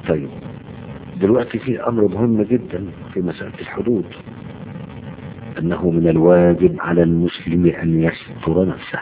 طيب دلوقتي في أمر مهم جدا في مسألة الحدود أنه من الواجب على المسلم أن يستر نفسه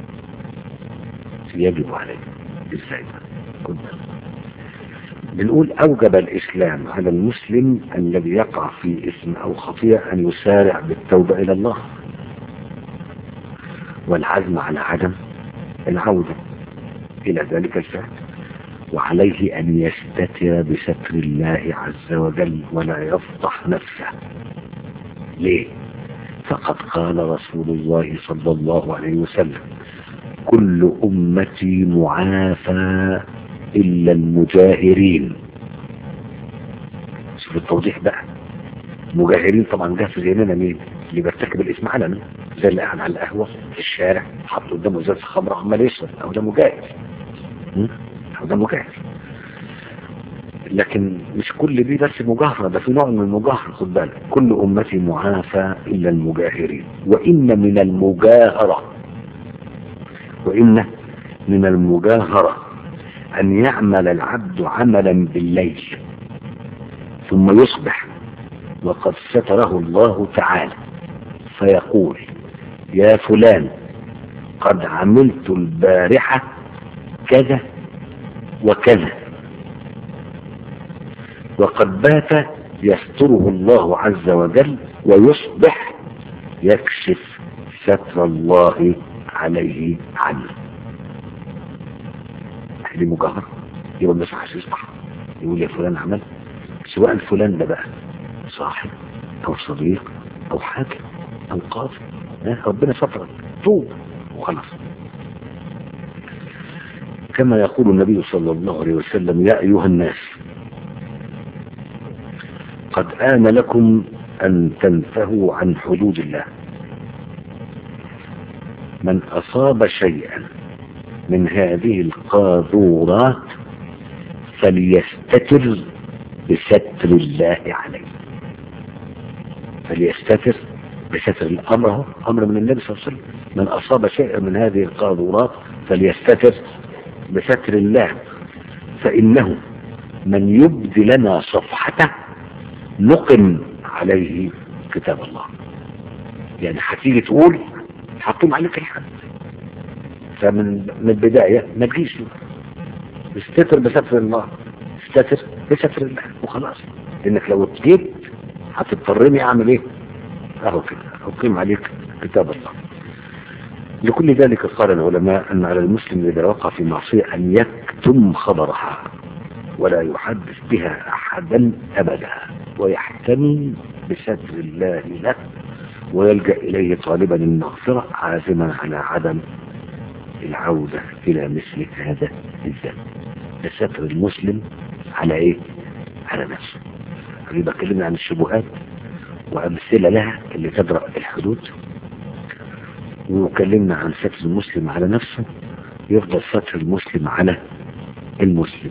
يجب عليه ازاي كنا بنقول أوجب الإسلام على المسلم الذي يقع في اسم أو خطيئة أن يسارع بالتوبة إلى الله والعزم على عدم العودة إلى ذلك الفعل وعليه أن يستتر بستر الله عز وجل ولا يفضح نفسه ليه فقد قال رسول الله صلى الله عليه وسلم كل أمتي معافى إلا المجاهرين شوف التوضيح بقى مجاهرين طبعا جه في ذهننا مين اللي بيرتكب الاسم علنا زي اللي قاعد على القهوة في الشارع حط قدامه ازازة خمرة عمال يشرب او ده مجاهر او ده مجاهر لكن مش كل دي بس مجاهرة ده في نوع من المجاهرة خد بالك كل أمتي معافى إلا المجاهرين وإن من المجاهرة وإن من المجاهرة أن يعمل العبد عملا بالليل ثم يصبح وقد ستره الله تعالى فيقول يا فلان قد عملت البارحة كذا وكذا وقد بات يستره الله عز وجل ويصبح يكشف ستر الله عليه عنه دي مجاهرة يبقى ما يصحش يصبح يقول يا فلان عمل سواء الفلان ده بقى صاحب او صديق او حاكم او قاضي ربنا سترك توب وخلاص كما يقول النبي صلى الله عليه وسلم يا أيها الناس قد آن لكم أن تنتهوا عن حدود الله من أصاب شيئا من هذه القاذورات فليستتر بستر الله عليه فليستتر بستر الأمر أمر من النبي صلى الله عليه وسلم من أصاب شيئا من هذه القاذورات فليستتر بستر الله فإنه من يبدي لنا صفحته نقم عليه كتاب الله يعني هتيجي تقول حطهم عليك الحد فمن من البداية ما تجيش استتر بستر الله استتر بستر الله وخلاص لانك لو جيت هتضطرني اعمل ايه اهو كده اقيم عليك كتاب الله لكل ذلك قال العلماء ان على المسلم اذا وقع في معصية ان يكتم خبرها ولا يحدث بها احدا ابدا ويحتمي بستر الله له ويلجأ اليه طالبا المغفرة عازما على عدم العودة الى مثل هذا الذنب ده ستر المسلم على ايه على نفسه يبقى كلمنا عن الشبهات وامثلة لها اللي تدرأ الحدود وكلمنا عن ستر المسلم على نفسه يفضل ستر المسلم على المسلم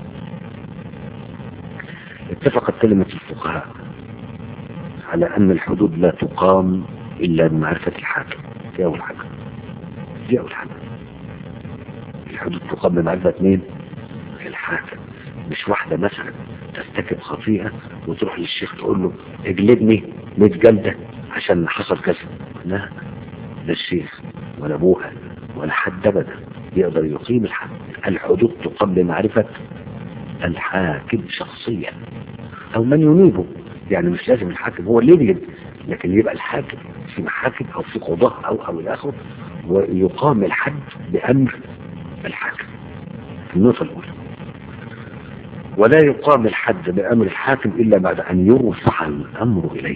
اتفقت كلمة الفقهاء على ان الحدود لا تقام الا بمعرفة الحاكم دي اول حاجة دي اول حاجة الحدود تقام بمعرفة مين الحاكم مش واحدة مثلا ترتكب خطيئة وتروح للشيخ تقول له اجلدني 100 جلدة عشان حصل كذا لا لا الشيخ ولا ابوها ولا حد ابدا يقدر يقيم الحد الحدود تقام بمعرفة الحاكم شخصيا او من ينيبه يعني مش لازم الحاكم هو اللي يجلد لكن يبقى الحاكم في محاكم او في قضاء او او الى اخره ويقام الحد بامر الحاكم النقطة الاولى ولا يقام الحد بأمر الحاكم إلا بعد أن يرفع الأمر إليه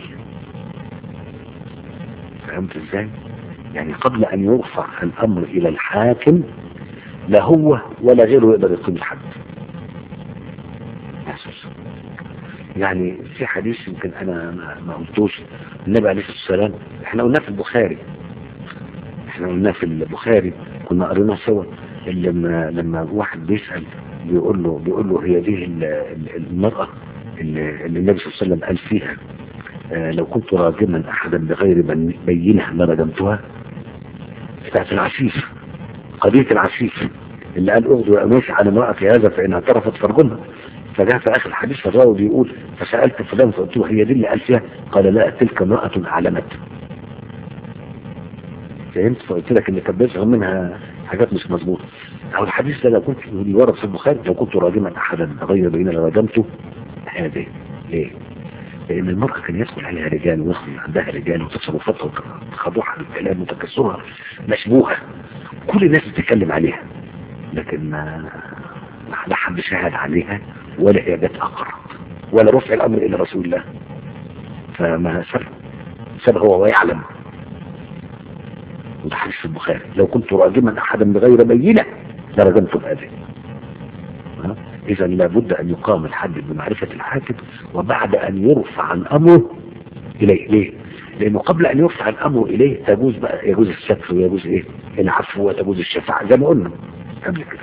فهمت إزاي؟ يعني قبل أن يرفع الأمر إلى الحاكم لا هو ولا غيره يقدر يقيم الحد يعني في حديث يمكن أنا ما قلتوش النبي عليه الصلاة والسلام احنا قلناه في البخاري احنا قلناه في البخاري كنا قريناه سوا لما لما واحد بيسأل بيقول له بيقول له هي دي المرأة اللي النبي صلى الله عليه وسلم قال فيها آه لو كنت راجما احدا بغير بينه لردمتها بتاعت العفيف قضية العفيف اللي قال اغدو يا اميس على امرأة هذا فإن اعترفت فرجمها فجاء في اخر الحديث الراوي بيقول فسالت فلان فقلت له هي دي اللي قال فيها قال لا تلك امراه اعلمت فهمت فقلت لك ان كان بيظهر منها حاجات مش مظبوطه او الحديث ده لو كنت اللي ورد في البخاري لو كنت راجما احدا غير بين لردمته هذه ليه؟ لان المرأة كان يدخل عليها رجال ويدخل عندها رجال وتصرفاتها وتخضعها بالكلام وتكسرها مشبوهة كل الناس بتتكلم عليها لكن ما لا حد شاهد عليها ولا هي جت اقرب ولا رفع الامر الى رسول الله فما سب سب هو ويعلم وده حديث في البخاري لو كنت راجما احدا بغير بينه لرجمت بهذه اذا لابد ان يقام الحد بمعرفة الحاكم وبعد ان يرفع الامر اليه ليه لانه قبل ان يرفع الامر اليه تجوز بقى يجوز الستر ويجوز ايه العفو وتجوز الشفاعة زي ما قلنا قبل كده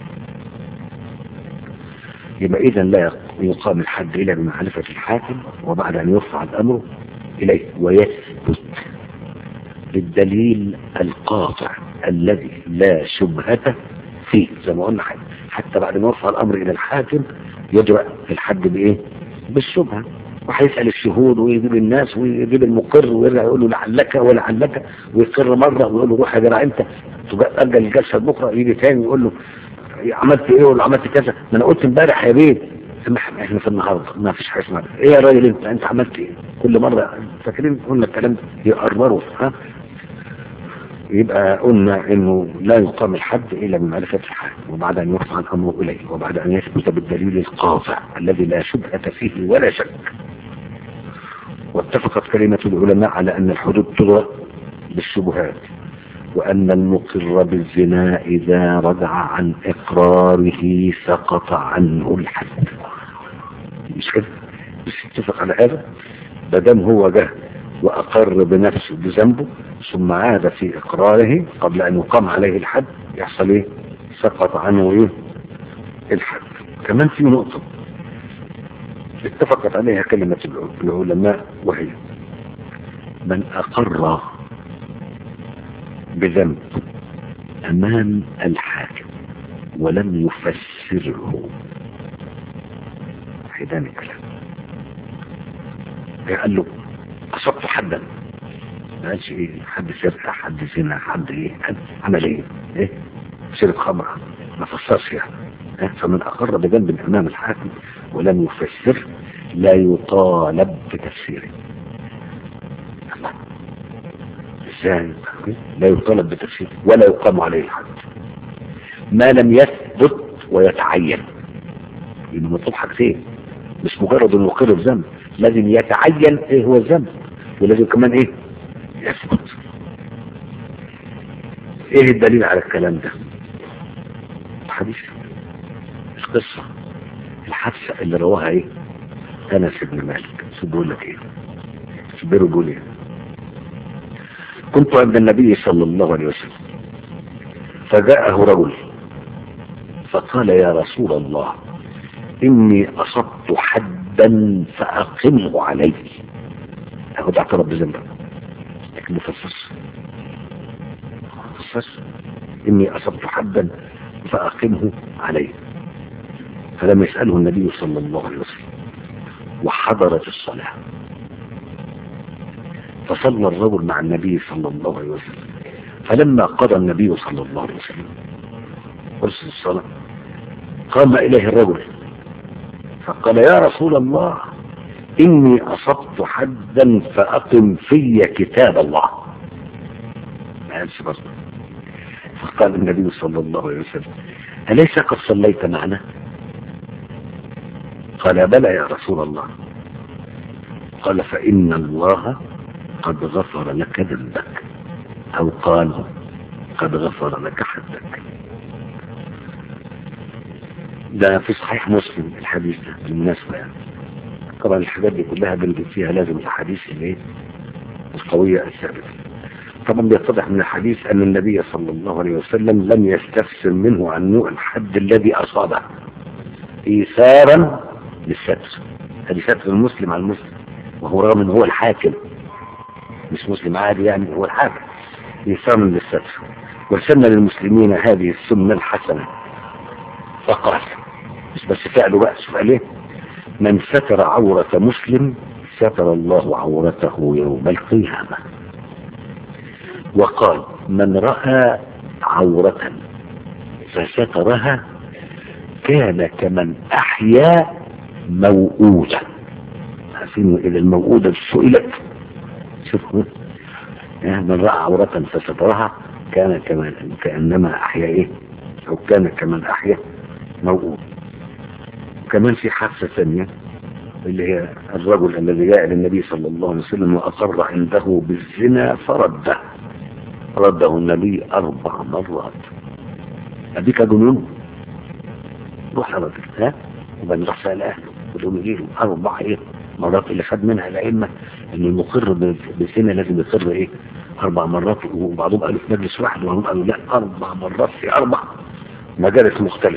يبقى اذا لا يقام الحد الا بمعرفة الحاكم وبعد ان يرفع الامر اليه ويثبت بالدليل القاطع الذي لا شبهة فيه زي ما قلنا حتى بعد ما يرفع الامر الى الحاكم يجرأ الحد بايه بالشبهة وهيسأل الشهود ويجيب الناس ويجيب المقر ويرجع يقول له لعلك ولعلك ويقر مرة ويقول له روح يا جماعه انت تأجل الجلسة بكرة يجي تاني ويقول له عملت ايه ولا عملت كذا ما انا قلت امبارح يا بيه احنا في النهارده ما فيش حاجه اسمها ايه يا راجل انت انت عملت ايه كل مره فاكرين قلنا الكلام ده يقرروا ها يبقى قلنا انه لا يقام الحد الا بمعرفة الحاكم وبعد ان يرفع الامر اليه وبعد ان يثبت بالدليل القاطع الذي لا شبهة فيه ولا شك واتفقت كلمة العلماء على ان الحدود تضرب بالشبهات وان المقر بالزنا اذا رجع عن اقراره سقط عنه الحد مش كده مش اتفق على هذا بدم هو جه واقر بنفسه بذنبه ثم عاد في اقراره قبل ان يقام عليه الحد يحصل ايه سقط عنه ايه الحد كمان في نقطة اتفقت عليها كلمة العلماء وهي من اقر بذنب امام الحاكم ولم يفسره حيدان الكلام قال له اصبت حدا ما قالش ايه حد سرقة حد زنا حد ايه حد عمل ايه ايه شرب خمرة ما فسرش يعني إيه؟ فمن اقر بذنب امام الحاكم ولم يفسر لا يطالب بتفسيره ازاي لا يطالب بتفسيره ولا يقام عليه الحد ما لم يثبت ويتعين لانه مطلوب حاجتين مش مجرد انه يقر بذنب لازم يتعين ايه هو الذنب ولازم كمان ايه يثبت ايه الدليل على الكلام ده الحديث القصة الحادثة اللي رواها ايه انس بن مالك شو بيقول لك ايه شو بيقول ايه كنت عند النبي صلى الله عليه وسلم فجاءه رجل فقال يا رسول الله اني اصبت حدا فاقمه علي اهو ده اعترف بذنبه لكن مفسس مفسس اني اصبت حدا فاقمه علي فلم يسأله النبي صلى الله عليه وسلم وحضرت الصلاة فصلى الرجل مع النبي صلى الله عليه وسلم فلما قضى النبي صلى الله عليه وسلم ورسل الصلاة قام إليه الرجل فقال يا رسول الله إني أصبت حدا فأقم في كتاب الله ما قالش برضه فقال النبي صلى الله عليه وسلم أليس قد صليت معنا قال بلى يا رسول الله قال فإن الله قد غفر لك ذنبك أو قال قد غفر لك حدك ده في صحيح مسلم الحديث ده بالمناسبة يعني طبعا الحاجات دي كلها بنجد فيها لازم الحديث الايه القوية الثابتة طبعا بيتضح من الحديث ان النبي صلى الله عليه وسلم لم يستفسر منه عن نوع الحد الذي اصابه ايثارا للستر هذه ستر المسلم على المسلم وهو رغم ان هو الحاكم مش مسلم عادي يعني هو الحاكم ايثارا للستر وسن للمسلمين هذه السنة الحسنة فقال مش بس فعله بقى شوف عليه من ستر عورة مسلم ستر الله عورته يوم القيامة وقال من رأى عورة فسترها كان كمن أحيا موؤودة عارفين إلى الموؤودة سئلت شوفوا من رأى عورة فسترها كان كما كأنما أحيا إيه أو كان كمن أحيا موؤود كمان في حادثة ثانية اللي هي الرجل الذي جاء للنبي صلى الله عليه وسلم وأقر عنده بالزنا فرده رده النبي أربع مرات أبيك جنون روح يا راجل ها وبعدين راح سأل أهله ودول يجيله أربع إيه مرات اللي خد منها الأئمة إن المقر بالزنا لازم يقر إيه أربع مرات وبعضهم قالوا في مجلس واحد وبعضهم قالوا لا أربع مرات في أربع مجالس مختلفة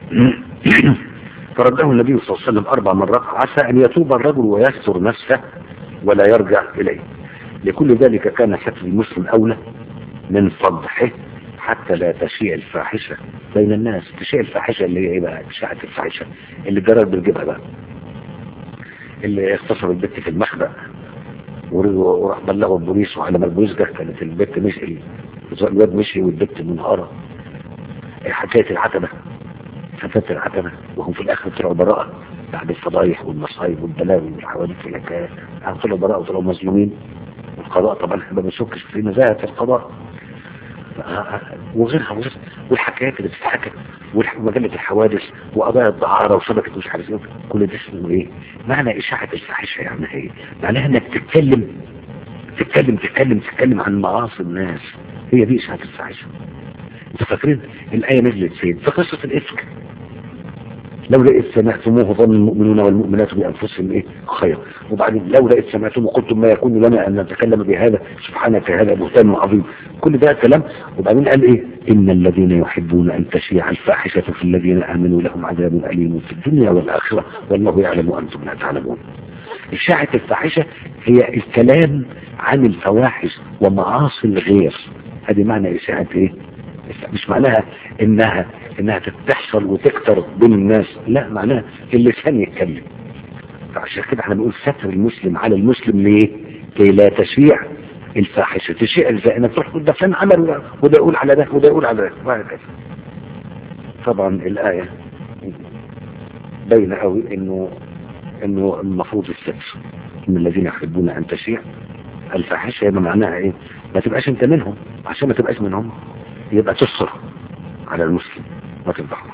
فرده النبي صلى الله عليه وسلم أربع مرات عسى أن يتوب الرجل ويستر نفسه ولا يرجع إليه لكل ذلك كان ستر المسلم أولى من فضحه حتى لا تشيع الفاحشة بين الناس تشيع الفاحشة اللي هي ايه بقى اشاعة الفاحشة اللي الجراد بتجيبها بقى اللي اغتصب البت في المخبأ وراح بلغوا البوليس وعلى ما البوليس جه كانت البت مشي الواد مشي والبت منهارة حكاية العتبة فتاة العتبة وهم في الاخر طلعوا براءة بعد الفضايح والمصايب والبلاوي والحوادث والحكايات طلعوا براءة وطلعوا مظلومين القضاء طبعا احنا ما بنشكش في نزاهة القضاء وغيرها وغيرها والحكايات اللي بتتحكى ومجلة الحوادث وقضايا الدعارة وشبكة مش عارف ايه كل ده اسمه ايه معنى اشاعة الفاحشة يعني ايه معناها انك تتكلم تتكلم تتكلم تتكلم عن معاصي الناس هي دي اشاعة الفاحشة انتوا فاكرين الآية نزلت فين في قصة الإفك لولا إذ سمعتموه ظن المؤمنون والمؤمنات بأنفسهم إيه خير وبعدين لولا إذ سمعتم وقلتم ما يكون لنا أن نتكلم بهذا سبحانك هذا بهتان عظيم كل ده كلام وبعدين قال إيه إن الذين يحبون أن تشيع الفاحشة في الذين آمنوا لهم عذاب أليم في الدنيا والآخرة والله يعلم وأنتم لا تعلمون إشاعة الفاحشة هي الكلام عن الفواحش ومعاصي الغير هذه معنى إشاعة إيه مش معناها انها انها تحصل وتكتر بين الناس لا معناها اللسان يتكلم فعشان كده احنا بنقول ستر المسلم على المسلم ليه كي لا تشيع الفاحشة تشيع زي انك تروح تقول ده فلان عمل وده يقول على ده وده يقول على ده وهكذا طبعا الآية باينة قوي انه انه المفروض الستر ان الذين يحبون ان تشيع الفاحشة يبقى معناها ايه ما تبقاش انت منهم عشان ما تبقاش منهم يبقى تستر على المسلم ما تفضحوش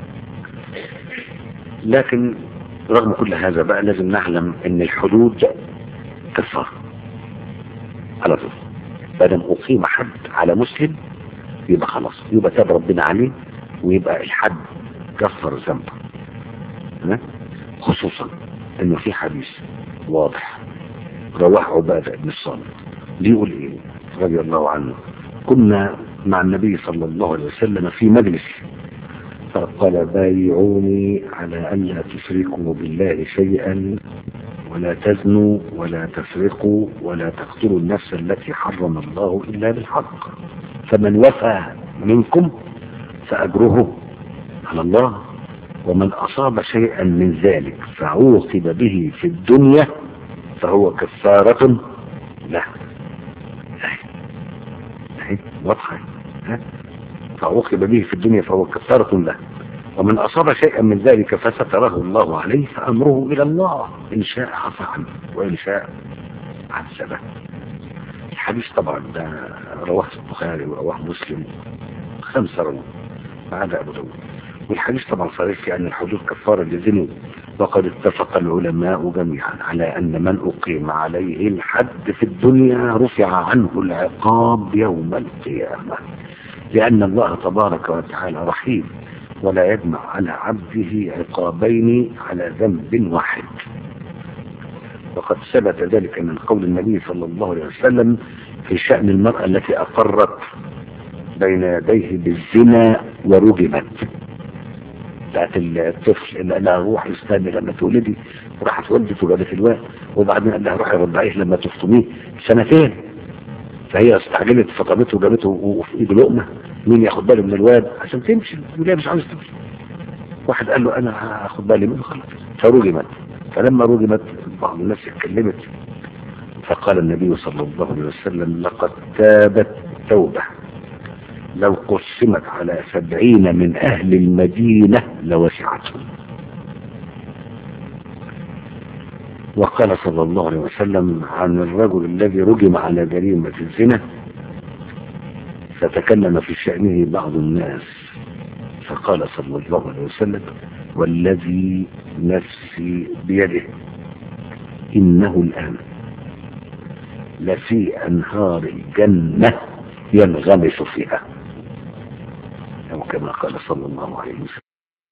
لكن رغم كل هذا بقى لازم نعلم ان الحدود كفار على طول بدل اقيم حد على مسلم يبقى خلاص يبقى تاب ربنا عليه ويبقى الحد كفر ذنبه خصوصا انه في حديث واضح رواه عبادة بن الصامت بيقول ايه رضي الله عنه كنا مع النبي صلى الله عليه وسلم في مجلس فقال بايعوني على أن لا تشركوا بالله شيئا ولا تزنوا ولا تسرقوا ولا تقتلوا النفس التي حرم الله إلا بالحق فمن وفى منكم فأجره على الله ومن أصاب شيئا من ذلك فعوقب به في الدنيا فهو كفارة له واضحة فعوقب به في الدنيا فهو كفارة له ومن أصاب شيئا من ذلك فستره الله عليه فأمره إلى الله إن شاء عفى عنه وإن شاء عذبه الحديث طبعا ده رواه البخاري ورواه مسلم خمسة رواه ما عدا أبو داود والحديث طبعا صريح في أن الحدود كفارة لذنوب وقد اتفق العلماء جميعا على أن من أقيم عليه الحد في الدنيا رفع عنه العقاب يوم القيامة لأن الله تبارك وتعالى رحيم ولا يجمع على عبده عقابين على ذنب واحد وقد ثبت ذلك من قول النبي صلى الله عليه وسلم في شأن المرأة التي أقرت بين يديه بالزنا ورجمت بتاعت الطفل اللي قال لها روحي استني لما تولدي وراحت ولدت وجابت الواد وبعدين قال لها روحي رضعيه لما تفطميه سنتين فهي استعجلت فطمته وجابته وفي ايده لقمه مين ياخد باله من الواد عشان تمشي الولايه مش عاوز تمشي واحد قال له انا هاخد بالي منه خلاص فرجمت فلما رجمت بعض الناس اتكلمت فقال النبي صلى الله عليه وسلم لقد تابت توبة لو قسمت على سبعين من أهل المدينة لوسعتهم وقال صلى الله عليه وسلم عن الرجل الذي رجم على جريمة الزنا فتكلم في شأنه بعض الناس فقال صلى الله عليه وسلم والذي نفسي بيده إنه الآن لفي أنهار الجنة ينغمس فيها أو كما قال صلى الله عليه وسلم